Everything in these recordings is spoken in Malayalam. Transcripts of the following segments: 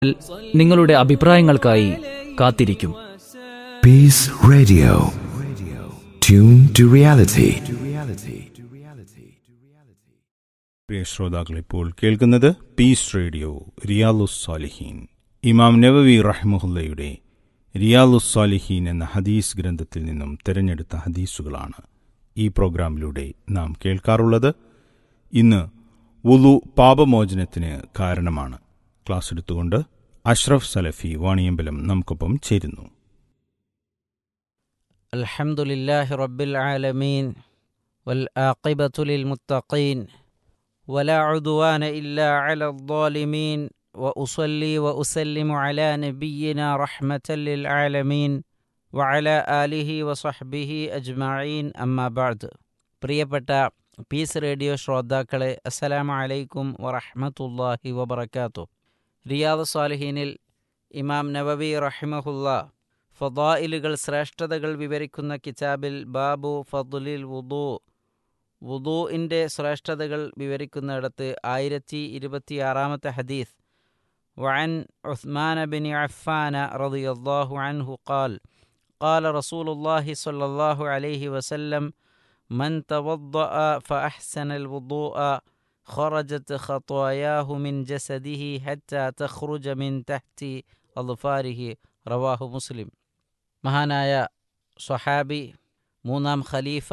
നിങ്ങളുടെ അഭിപ്രായങ്ങൾക്കായി കാത്തിരിക്കും Peace Radio. Tune to reality. പ്രിയ ശ്രോതാക്കൾ ഇപ്പോൾ കേൾക്കുന്നത് പീസ് റേഡിയോ റിയാലുസ് സാലിഹീൻ ഇമാം നവവി റഹ്മുല്ലയുടെ റിയാലുസ് സാലിഹീൻ എന്ന ഹദീസ് ഗ്രന്ഥത്തിൽ നിന്നും തിരഞ്ഞെടുത്ത ഹദീസുകളാണ് ഈ പ്രോഗ്രാമിലൂടെ നാം കേൾക്കാറുള്ളത് ഇന്ന് വുലു പാപമോചനത്തിന് കാരണമാണ് ക്ലാസ് എടുത്തുകൊണ്ട് അഷ്റഫ് സലഫി വാണിയമ്പലം നമുക്കൊപ്പം ചേരുന്നു الحمد لله رب العالمين والآقبة للمتقين ولا عدوان إلا على الظالمين وأصلي وأسلم على نبينا رحمة للعالمين وعلى آله وصحبه أجمعين أما بعد പ്രിയപ്പെട്ട പീസ് റേഡിയോ ശ്രോതാക്കളെ അസ്സലാമു അലൈക്കും വറഹ്മത്തുള്ളാഹി വബറകാതുഹു റിയാദ് സാലിഹീനിൽ ഇമാം നവവി റഹിമഹുല്ല ഫദായിലുകൾ ശ്രേഷ്ഠതകൾ വിവരിക്കുന്ന കിതാബിൽ ബാബു ഫതുലിൽ വുദു വുദൂഇൻ്റെ ശ്രേഷ്ഠതകൾ വിവരിക്കുന്നിടത്ത് ആയിരത്തി ഇരുപത്തിയാറാമത്തെ ഹദീസ് وعن عثمان بن عفان رضي الله عنه قال قال رسول الله صلى الله عليه وسلم من توضأ فأحسن الوضوء خرجت خطاياه من جسده حتى تخرج من تحت أظفاره റവാഹു മുസ്ലിം മഹാനായ സ്വഹാബി മൂന്നാം ഖലീഫ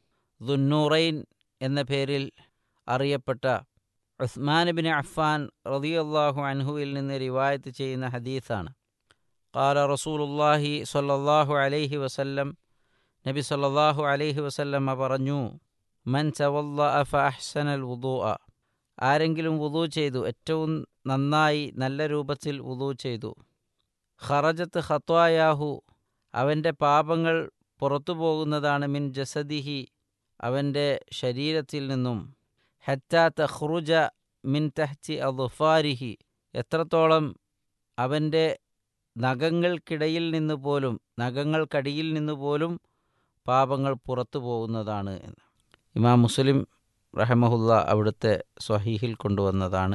ദുന്നൂറൈൻ എന്ന പേരിൽ അറിയപ്പെട്ട ഉസ്മാൻ ബിൻ അഫ്ഫാൻ റളിയല്ലാഹു അൻഹുവിൽ നിന്ന് റിവായത്ത് ചെയ്യുന്ന ഹദീസാണ് قال رسول الله صلى الله عليه وسلم നബി സല്ലല്ലാഹു അലൈഹി വസല്ലം പറഞ്ഞു മൻ തവല്ല ഫഅഹ്സന الوضوء ആരെങ്കിലും വുദൂ ചെയ്തു ഏറ്റവും നന്നായി നല്ല രൂപത്തിൽ വുദൂ ചെയ്തു ഖറജത്ത് ഖത്വായാഹു അവൻ്റെ പാപങ്ങൾ പുറത്തു പോകുന്നതാണ് മിൻ ജസദിഹി അവൻ്റെ ശരീരത്തിൽ നിന്നും ഹറ്റ തഖ്റുജ മിൻ തഹ്റ്റി അദുഫാരിഹി എത്രത്തോളം അവൻ്റെ നഖങ്ങൾക്കിടയിൽ നിന്ന് പോലും നഖങ്ങൾക്കടിയിൽ നിന്ന് പോലും പാപങ്ങൾ പുറത്തു പോകുന്നതാണ് എന്ന് ഇമാം മുസ്ലിം റഹമഹുല്ല അവിടുത്തെ സ്വഹീഹിൽ കൊണ്ടുവന്നതാണ്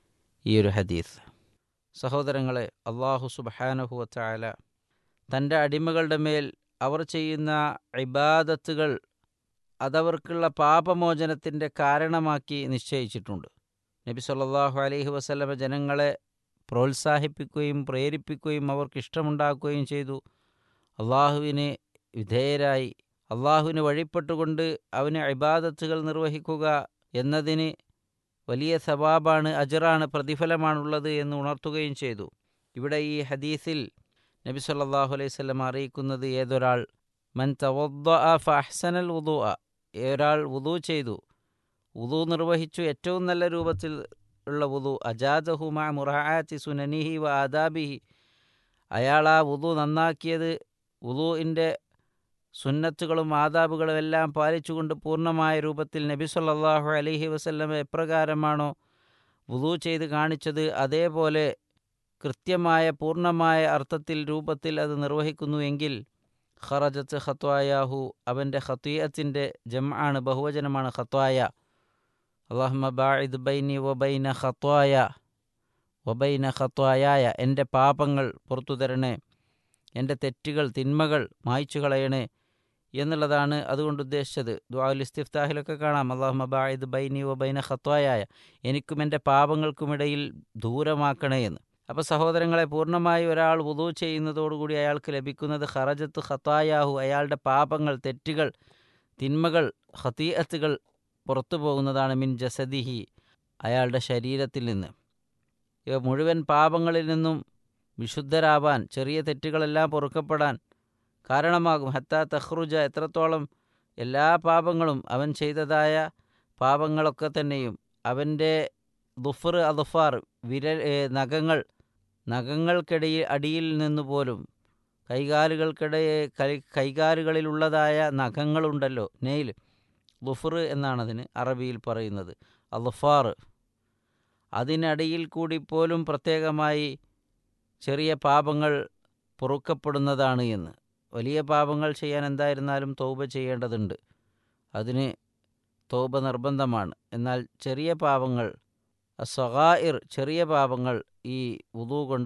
ഈ ഒരു ഹദീസ് സഹോദരങ്ങളെ അള്ളാഹു സുബഹാനഹുവച്ചായ തൻ്റെ അടിമകളുടെ മേൽ അവർ ചെയ്യുന്ന ഇബാദത്തുകൾ അതവർക്കുള്ള പാപമോചനത്തിൻ്റെ കാരണമാക്കി നിശ്ചയിച്ചിട്ടുണ്ട് നബി സല്ലല്ലാഹു അലൈഹി വസല്ലമ ജനങ്ങളെ പ്രോത്സാഹിപ്പിക്കുകയും പ്രേരിപ്പിക്കുകയും അവർക്ക് ഇഷ്ടമുണ്ടാക്കുകയും ചെയ്തു അള്ളാഹുവിന് വിധേയരായി അള്ളാഹുവിന് വഴിപ്പെട്ടുകൊണ്ട് അവന് ഇബാദത്തുകൾ നിർവഹിക്കുക എന്നതിന് വലിയ സവാബാണ് അജറാണ് പ്രതിഫലമാണുള്ളത് എന്ന് ഉണർത്തുകയും ചെയ്തു ഇവിടെ ഈ ഹദീസിൽ നബി സല്ലല്ലാഹു അലൈഹി വസല്ലം അറിയിക്കുന്നത് ഏതൊരാൾ മൻ തവദ്ദഅ ഫഅഹ്സനൽ വുദൂഅ ഒരാൾ വുദൂ ചെയ്തു വുദൂ നിർവഹിച്ചു ഏറ്റവും നല്ല രൂപത്തിൽ ഉള്ള വുദൂ അജാദഹു മാ മുറാഅത്തി സുനനിഹി വ ആദാബിഹി അയാൾ ആ വുദൂ നന്നാക്കിയത് വുദൂഇൻ്റെ സുന്നത്തുകളും ആദാബുകളും എല്ലാം പാലിച്ചുകൊണ്ട് പൂർണ്ണമായ രൂപത്തിൽ നബി സല്ലല്ലാഹു അലൈഹി വസല്ലമ എപ്രകാരമാണോ വുദൂ ചെയ്ത് കാണിച്ചത് അതേപോലെ കൃത്യമായ പൂർണ്ണമായ അർത്ഥത്തിൽ രൂപത്തിൽ അത് നിർവഹിക്കുന്നു എങ്കിൽ ഖറജത്ത് ഖത്വായാഹു അവൻ്റെ ഖത്തീയത്തിൻ്റെ ജം ആണ് ബഹുവചനമാണ് ഖത്വായ അള്ളാഹുമ ബാഇദ് ബൈനി വബൈന ഖത്വായ വബൈന ഖത്വായായ എൻ്റെ പാപങ്ങൾ പുറത്തു തരണേ എൻ്റെ തെറ്റുകൾ തിന്മകൾ മായ്ച്ചു കളയണേ എന്നുള്ളതാണ് അതുകൊണ്ട് ഉദ്ദേശിച്ചത് ദുആൽ ഇസ്തിഫ്താഹിലൊക്കെ കാണാം അള്ളാഹു മബായിദ് ബൈനി വ ബൈന ഖത്വായായ എനിക്കും എൻ്റെ പാപങ്ങൾക്കുമിടയിൽ ദൂരമാക്കണേ എന്ന് അപ്പോൾ സഹോദരങ്ങളെ പൂർണ്ണമായി ഒരാൾ വുദൂ ചെയ്യുന്നതോടുകൂടി അയാൾക്ക് ലഭിക്കുന്നത് ഖറജത്ത് ഖത്തായാഹു അയാളുടെ പാപങ്ങൾ തെറ്റുകൾ തിന്മകൾ ഹത്തീയത്തുകൾ പുറത്തു പോകുന്നതാണ് മിൻ ജസദിഹി അയാളുടെ ശരീരത്തിൽ നിന്ന് ഇവ മുഴുവൻ പാപങ്ങളിൽ നിന്നും വിശുദ്ധരാവാൻ ചെറിയ തെറ്റുകളെല്ലാം പൊറുക്കപ്പെടാൻ കാരണമാകും ഹത്താ തഹ്റുജ എത്രത്തോളം എല്ലാ പാപങ്ങളും അവൻ ചെയ്തതായ പാപങ്ങളൊക്കെ തന്നെയും അവൻ്റെ ദുഫർ അദുഫാർ വിരൽ നഖങ്ങൾ നഖങ്ങൾക്കിടയിൽ അടിയിൽ നിന്ന് പോലും കൈകാലുകൾക്കിടയെ കൈ കൈകാലുകളിലുള്ളതായ നഖങ്ങളുണ്ടല്ലോ നെയിൽ ദുഫർ എന്നാണതിന് അറബിയിൽ പറയുന്നത് അദുഫാർ അതിനടിയിൽ കൂടി പോലും പ്രത്യേകമായി ചെറിയ പാപങ്ങൾ പൊറുക്കപ്പെടുന്നതാണ് എന്ന് വലിയ പാപങ്ങൾ ചെയ്യാൻ എന്തായിരുന്നാലും തൗബ ചെയ്യേണ്ടതുണ്ട് അതിന് തൗബ നിർബന്ധമാണ് എന്നാൽ ചെറിയ പാപങ്ങൾ അസ്വഗായിർ ചെറിയ പാപങ്ങൾ ഈ വുദു കൊണ്ട്